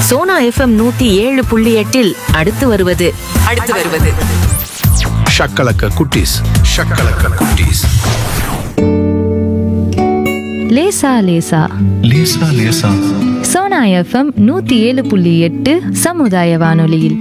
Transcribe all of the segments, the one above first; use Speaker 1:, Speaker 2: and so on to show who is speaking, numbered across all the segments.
Speaker 1: Sona FM நூத்தி ஏழு புள்ளி எட்டில் அடுத்து வருவது
Speaker 2: அடுத்து வருவது
Speaker 3: ஷக்கலக்க குட்டீஸ் ஷக்கலக்க குட்டீஸ்
Speaker 4: லேசா லேசா
Speaker 5: லேசா லேசா
Speaker 4: சோனா எஃப்எம் நூத்தி ஏழு புள்ளி எட்டு சமுதாய வானொலியில்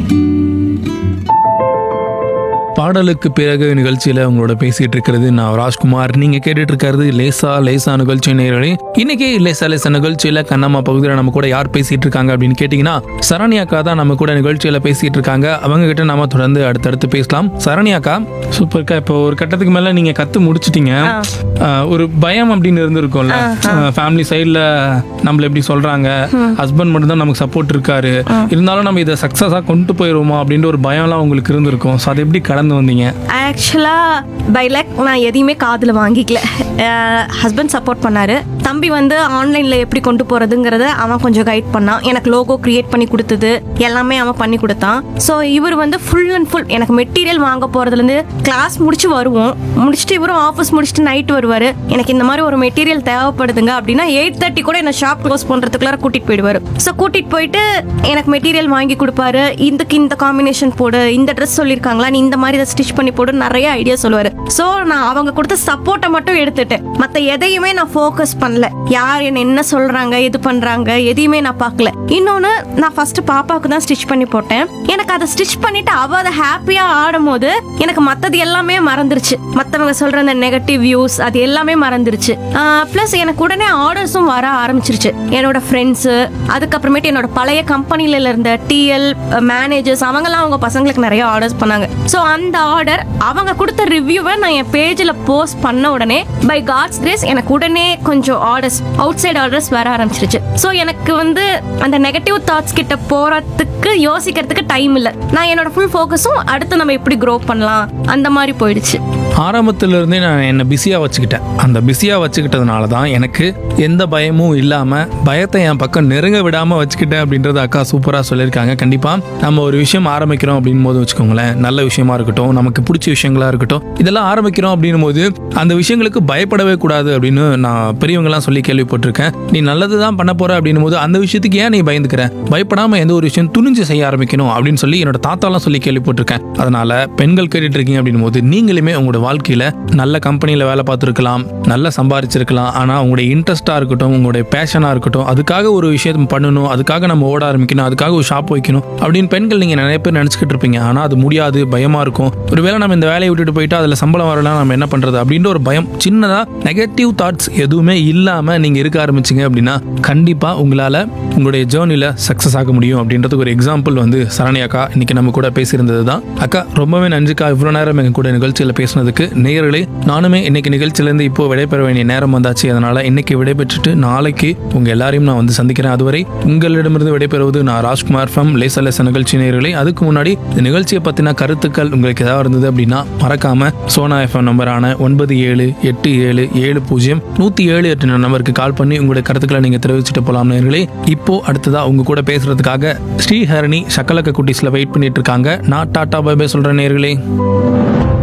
Speaker 6: பாடலுக்கு பிறகு நிகழ்ச்சியில உங்களோட பேசிட்டு இருக்கிறது நான் ராஜ்குமார் நீங்க கேட்டுட்டு இருக்கிறது லேசா லேசா நிகழ்ச்சி நேரடி இன்னைக்கு லேசா லேசா நிகழ்ச்சியில கண்ணம்மா பகுதியில் நம்ம கூட யார் பேசிட்டு இருக்காங்க அப்படின்னு கேட்டீங்கன்னா சரண்யாக்கா தான் நம்ம கூட நிகழ்ச்சியில பேசிட்டு இருக்காங்க அவங்க கிட்ட நாம தொடர்ந்து அடுத்தடுத்து பேசலாம் சரண்யாக்கா சூப்பர்க்கா இப்போ ஒரு கட்டத்துக்கு மேல நீங்க கத்து முடிச்சிட்டீங்க ஆஹ், ஒரு பயம் அப்படின்னு இருந்திருக்கும்ல ஃபேமிலி சைடில் நம்மள எப்படி சொல்றாங்க ஹஸ்பண்ட் மட்டும் தான் நமக்கு சப்போர்ட் இருக்காரு இருந்தாலும் நம்ம இதை சக்ஸஸாக கொண்டு போயிருவோமா அப்படின்ற ஒரு பயம்லாம் உங்களுக்கு இருந்திருக்கும் ஸோ அதை எப்படி கடந்து வந்தீங்க
Speaker 7: ஆக்சுவலாக பை லக் நான் எதையுமே காதில் வாங்கிக்கல ஹஸ்பண்ட் சப்போர்ட் பண்ணாரு தம்பி வந்து ஆன்லைனில் எப்படி கொண்டு போகிறதுங்கிறத அவன் கொஞ்சம் கைட் பண்ணான் எனக்கு லோகோ கிரியேட் பண்ணி கொடுத்தது எல்லாமே அவன் பண்ணி கொடுத்தான் ஸோ இவர் வந்து ஃபுல் அண்ட் ஃபுல் எனக்கு மெட்டீரியல் வாங்க போகிறதுலேருந்து கிளாஸ் முடிச்சு வருவோம் முடிச்சுட்டு இவரும் ஆஃபீஸ் முடிச்சுட்டு நைட் வருவார் எனக்கு இந்த மாதிரி ஒரு மெட்டீரியல் தேவைப்படுதுங்க அப்படின்னா எயிட் தேர்ட்டி கூட என்ன ஷாப் க்ளோஸ் பண்ணுறதுக்குள்ளார கூட்டிகிட்டு போயிடுவார் ஸோ கூட்டிகிட்டு போயிட்டு எனக்கு மெட்டீரியல் வாங்கி கொடுப்பாரு இதுக்கு இந்த காம்பினேஷன் போடு இந்த ட்ரெஸ் சொல்லியிருக்காங்களா நீ இந்த மாதிரி இதை ஸ்டிச் பண்ணி போடு நிறைய ஐடியா சொல்லுவார் ஸோ நான் அவங்க கொடுத்த சப்போர்ட்டை மட்டும் எடுத்துட்டேன் மற்ற எதையுமே நான் ஃபோக்கஸ் பண்ணல யார் என்ன என்ன சொல்றாங்க எது பண்றாங்க எதையுமே நான் பார்க்கல இன்னொன்று நான் ஃபர்ஸ்ட் பாப்பாவுக்கு தான் ஸ்டிச் பண்ணி போட்டேன் எனக்கு அதை ஸ்டிச் பண்ணிட்டு அவ அதை ஹாப்பியா ஆடும்போது எனக்கு மற்றது எல்லாமே மறந்துருச்சு மற்றவங்க சொல்ற அந்த நெகட்டிவ் வியூஸ் அது எல்லாமே மறந்துருச்சு ப்ளஸ் எனக்கு உடனே ஆர்டர்ஸும் வர ஆரம்பிச்சிருச்சு என்னோட ஃப்ரெண்ட்ஸு அதுக்கப்புறமேட்டு என்னோட பழைய கம்பெனில இருந்த டிஎல் மேனேஜர்ஸ் அவங்கெல்லாம் அவங்க பசங்களுக்கு நிறைய ஆர்டர்ஸ் பண்ணாங்க ஸோ அந்த ஆர்டர் அவங்க கொடுத்த ரிவ்யூவை நான் என் பேஜில் போஸ்ட் பண்ண உடனே பை காட்ஸ் கிரேஸ் எனக்கு உடனே கொஞ்சம் ஆர்டர்ஸ் அவுட் சைட் ஆர்டர்ஸ் வர ஆரம்பிச்சிருச்சு ஸோ எனக்கு வந்து அந்த நெகட்டிவ் தாட்ஸ் கிட்ட போறதுக்கு யோசிக்கிறதுக்கு டைம் இல்லை நான் என்னோட ஃபுல் ஃபோக்கஸும் அடுத்து நம்ம எப்படி க்ரோ பண்ணலாம் அந்த மாதிரி போயிடுச்சு
Speaker 6: ஆரம்பத்துல இருந்தே நான் என்னை பிஸியாக வச்சுக்கிட்டேன் அந்த பிஸியாக வச்சுக்கிட்டதுனால தான் எனக்கு எந்த பயமும் இல்லாமல் பயத்தை என் பக்கம் நெருங்க விடாமல் வச்சுக்கிட்டேன் அப்படின்றத அக்கா சூப்பராக சொல்லியிருக்காங்க கண்டிப்பாக நம்ம ஒரு விஷயம் ஆரம்பிக்கிறோம் அப்படின் போது வச்சுக்கோங்களேன் நல்ல விஷயமா இருக்கட்டும் நமக்கு பிடிச்ச விஷயங்களா இருக்கட்டும் இதெல்லாம் ஆரம்பிக்கிறோம் அப்படின்னும் போது அந்த விஷயங்களுக்கு பயப்படவே கூடாது அப்படின்னு நான் பெரியவங்கலாம் சொல்லி கேள்விப்பட்டிருக்கேன் நீ நல்லது தான் பண்ண போற அப்படின்னும் போது அந்த விஷயத்துக்கு ஏன் நீ பயந்துக்கிற பயப்படாம எந்த ஒரு விஷயம் துணிஞ்சு செய்ய ஆரம்பிக்கணும் அப்படின்னு சொல்லி என்னோட தாத்தாலாம் சொல்லி கேள்விப்பட்டிருக்கேன் அதனால பெண்கள் கேட்டுட்டு இருக்கீங்க அப்படின்னும் போது நீங்களுமே உங்களோட வாழ்க்கையில நல்ல கம்பெனியில் வேலை பார்த்துருக்கலாம் நல்லா சம்பாரிச்சிருக்கலாம் ஆனால் உங்களுடைய இன்ட்ரெஸ்ட்டாக இருக்கட்டும் உங்களுடைய பேஷனாக இருக்கட்டும் அதுக்காக ஒரு விஷயம் பண்ணணும் அதுக்காக நம்ம ஓட ஆரம்பிக்கணும் அதுக்காக ஒரு ஷாப் வைக்கணும் அப்படின்னு பெண்கள் நீங்கள் நிறைய பேர் நினச்சிக்கிட்டு இருப்பீங்க ஆனால் அது முடியாது பயமாக இருக்கும் ஒருவேளை நம்ம இந்த வேலையை விட்டுட்டு போயிட்டு அதில் சம்பளம் வரலாம் நம்ம என்ன பண்ணுறது அப்படின்ற ஒரு பயம் சின்னதாக நெகட்டிவ் தாட்ஸ் எதுவுமே இல்லாமல் நீங்கள் இருக்க ஆரம்பிச்சிங்க அப்படின்னா கண்டிப்பாக உங்களால் உங்களுடைய ஜேர்னியில் சக்ஸஸ் ஆக முடியும் அப்படின்றதுக்கு ஒரு எக்ஸாம்பிள் வந்து சரண்யா அக்கா இன்னைக்கு நம்ம கூட பேசியிருந்தது தான் அக்கா ரொம்பவே நன்றிக்கா இவ்வளோ நேரம் எங்க கூட நிகழ்ச்சியில் பேசினதுக்கு நேயர்களே நானுமே இன்னைக்கு நிகழ்ச்சியிலேருந்து இப்போ விடைபெற வேண்டிய நேரம் வந்தாச்சு அதனால இன்னைக்கு விடைபெற்றுட்டு நாளைக்கு உங்க எல்லாரையும் நான் வந்து சந்திக்கிறேன் அதுவரை உங்களிடமிருந்து விடைபெறுவது நான் ராஜ்குமார் ஃப்ரம் லேச லேச நிகழ்ச்சி நேயர்களே அதுக்கு முன்னாடி இந்த நிகழ்ச்சியை பத்தின கருத்துக்கள் உங்களுக்கு ஏதாவது இருந்தது அப்படின்னா மறக்காம சோனா எஃப்எம் நம்பரான ஒன்பது ஏழு எட்டு ஏழு ஏழு பூஜ்ஜியம் நூத்தி ஏழு எட்டு நம்பருக்கு கால் பண்ணி உங்களுடைய கருத்துக்களை நீங்க தெரிவிச்சுட்டு போலாம் நேயர்களே இப்போ அடுத்ததா உங்க கூட பேசுறதுக்காக ஸ்ரீஹரணி சக்கலக்க குட்டீஸ்ல வெயிட் பண்ணிட்டு இருக்காங்க நான் டாடா பை பை சொல்றேன் நேயர்களே